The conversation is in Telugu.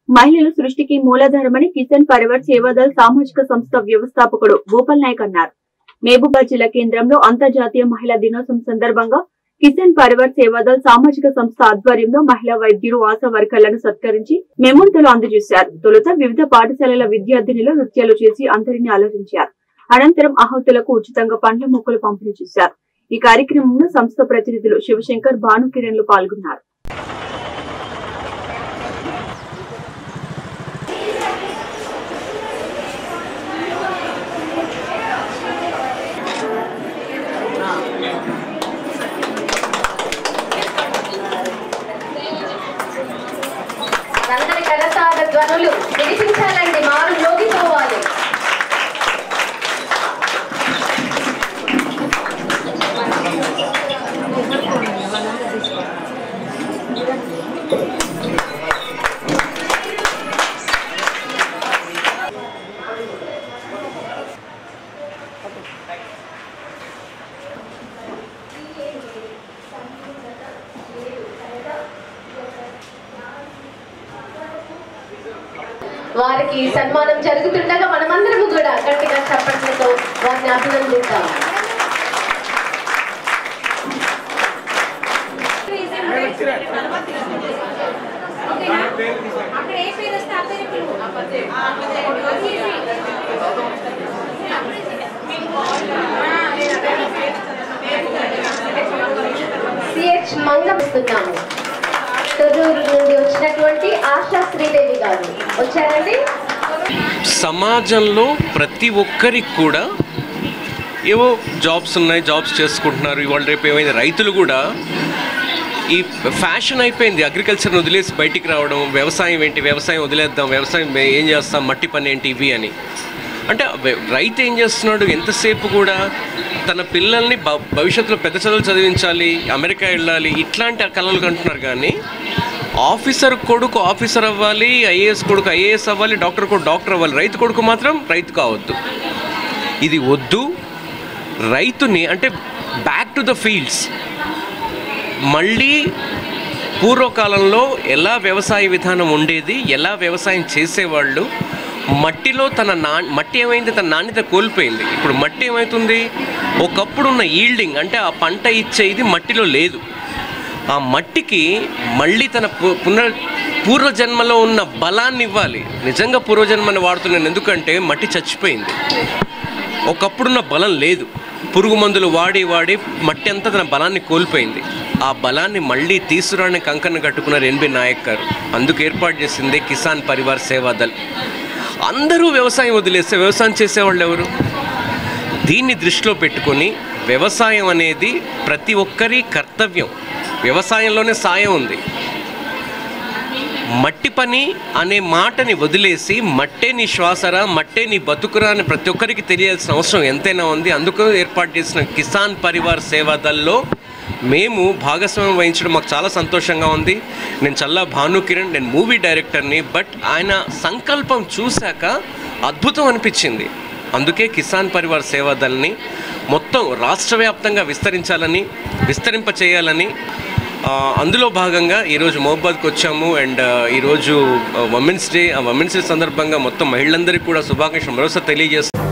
మహిళల సృష్టికి మూలాధారమని కిసాన్ పరివార్ సేవాదల్ సామాజిక సంస్థ వ్యవస్థాపకుడు భూపల్ నాయక్ అన్నారు మహబూబాద్ జిల్లా కేంద్రంలో అంతర్జాతీయ మహిళా దినోత్సవం సందర్భంగా కిసాన్ పరివార్ సేవాదల్ సామాజిక సంస్థ ఆధ్వర్యంలో మహిళా వైద్యులు ఆశా వర్కర్లను సత్కరించి మెమోంతలు అందజేశారు తొలుత వివిధ పాఠశాలల విద్యార్థినులు నృత్యాలు చేసి అందరినీ అలరించారు అనంతరం ఆహుతులకు ఉచితంగా పండ్ల మొక్కలు పంపిణీ చేశారు ఈ కార్యక్రమంలో సంస్థ ప్రతినిధులు శివశంకర్ భానుకిరణ్లు పాల్గొన్నారు రంగని కరతాళ ధ్వనులు వినిపించాలండి మారు యోగిపోవాలి వారికి సన్మానం జరుగుతుండగా మనమందరము కూడా గట్టిగా చప్పట్లతో వారిని అభినందిద్దాం అక్కడ ఏ పేరు వస్తే ఆ పేరు పిలువు. సిహెచ్ మంగపిస్తున్నాము తొర్రూరు నుండి వచ్చినటువంటి ఆశా శ్రీదేవి గారు వచ్చారండి సమాజంలో ప్రతి ఒక్కరికి కూడా ఏవో జాబ్స్ ఉన్నాయి జాబ్స్ చేసుకుంటున్నారు ఇవాళ రేపు ఏమైంది రైతులు కూడా ఈ ఫ్యాషన్ అయిపోయింది అగ్రికల్చర్ని వదిలేసి బయటికి రావడం వ్యవసాయం ఏంటి వ్యవసాయం వదిలేద్దాం వ్యవసాయం ఏ- ఏం చేస్తాం మట్టి పని ఏంటి ఇవి అని అంటే వె- రైతు ఏం చేస్తున్నాడు ఎంతసేపు కూడా తన పిల్లల్ని భ భవిష్యత్తులో పెద్ద చదువులు చదివించాలి అమెరికా వెళ్ళాలి ఇట్లాంటి కళలు కంటున్నారు కానీ ఆఫీసర్ కొడుకు ఆఫీసర్ అవ్వాలి ఐఏఎస్ కొడుకు ఐఏఎస్ అవ్వాలి డాక్టర్ కొడుకు డాక్టర్ అవ్వాలి రైతు కొడుకు మాత్రం రైతు కావద్దు ఇది వద్దు రైతుని అంటే బ్యాక్ టు ద ఫీల్డ్స్ మళ్ళీ పూర్వకాలంలో ఎలా వ్యవసాయ విధానం ఉండేది ఎలా వ్యవసాయం చేసేవాళ్ళు మట్టిలో తన నా మట్టి ఏమైంది తన నాణ్యత కోల్పోయింది ఇప్పుడు మట్టి ఏమవుతుంది ఒకప్పుడు ఉన్న ఈల్డింగ్ అంటే ఆ పంట ఇచ్చేది మట్టిలో లేదు ఆ మట్టికి మళ్ళీ తన పు- పునర్ పూర్వజన్మలో ఉన్న బలాన్ని ఇవ్వాలి నిజంగా పూర్వజన్మని వాడుతున్నాను ఎందుకంటే మట్టి చచ్చిపోయింది ఒకప్పుడున్న బలం లేదు పురుగు మందులు వాడి వాడి మట్టి అంతా తన బలాన్ని కోల్పోయింది ఆ బలాన్ని మళ్ళీ తీసుకురాని కంకణ కట్టుకున్నారు ఎన్బి నాయక్ గారు అందుకు ఏర్పాటు చేసింది కిసాన్ పరివార్ సేవాదల్ అందరూ వ్యవసాయం వదిలేస్తే వ్యవసాయం చేసేవాళ్ళు ఎవరు దీన్ని దృష్టిలో పెట్టుకొని వ్యవసాయం అనేది ప్రతి ఒక్కరి కర్తవ్యం వ్యవసాయంలోనే సాయం ఉంది మట్టి పని అనే మాటని వదిలేసి మట్టే నీ శ్వాసరా మట్టే నీ బతుకురా అని ప్రతి ఒక్కరికి తెలియాల్సిన అవసరం ఎంతైనా ఉంది అందుకు ఏర్పాటు చేసిన కిసాన్ పరివార్ సేవాదల్లో మేము భాగస్వామ్యం వహించడం మాకు చాలా సంతోషంగా ఉంది నేను చల్లా భాను కిరణ్ నేను మూవీ డైరెక్టర్ని బట్ ఆయన సంకల్పం చూశాక అద్భుతం అనిపించింది అందుకే కిసాన్ పరివార్ సేవాదల్ని మొత్తం రాష్ట్ర వ్యాప్తంగా విస్తరించాలని విస్తరింప చేయాలని ఆ, అందులో భాగంగా ఈరోజు మహబాద్కి వచ్చాము అండ్ ఈరోజు ఉమెన్స్ డే ఆ ఉమెన్స్ డే సందర్భంగా మొత్తం మహిళలందరికీ కూడా శుభాకాంక్షలు మరోసారి తెలియజేస్తాం